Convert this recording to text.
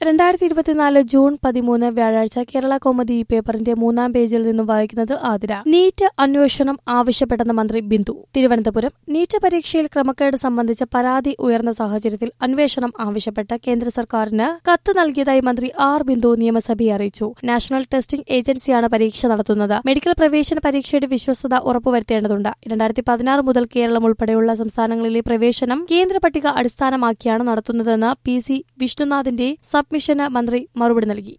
രണ്ടായിരത്തി ഇരുപത്തിനാല് ജൂൺ പതിമൂന്ന് വ്യാഴാഴ്ച കേരള കോമഡി ഈ പേപ്പറിന്റെ മൂന്നാം പേജിൽ നിന്നും വായിക്കുന്നത് ആതിര നീറ്റ് അന്വേഷണം ആവശ്യപ്പെട്ടെന്ന മന്ത്രി ബിന്ദു തിരുവനന്തപുരം നീറ്റ് പരീക്ഷയിൽ ക്രമക്കേട് സംബന്ധിച്ച പരാതി ഉയർന്ന സാഹചര്യത്തിൽ അന്വേഷണം ആവശ്യപ്പെട്ട് കേന്ദ്ര സർക്കാരിന് കത്ത് നൽകിയതായി മന്ത്രി ആർ ബിന്ദു നിയമസഭയെ അറിയിച്ചു നാഷണൽ ടെസ്റ്റിംഗ് ഏജൻസിയാണ് പരീക്ഷ നടത്തുന്നത് മെഡിക്കൽ പ്രവേശന പരീക്ഷയുടെ വിശ്വസ്തത ഉറപ്പുവരുത്തേണ്ടതുണ്ട് രണ്ടായിരത്തി പതിനാറ് മുതൽ കേരളം ഉൾപ്പെടെയുള്ള സംസ്ഥാനങ്ങളിലെ പ്രവേശനം കേന്ദ്ര പട്ടിക അടിസ്ഥാനമാക്കിയാണ് നടത്തുന്നതെന്ന് പി സി വിഷ്ണുനാഥിന്റെ സബ്മിഷന് മന്ത്രി മറുപടി നൽകി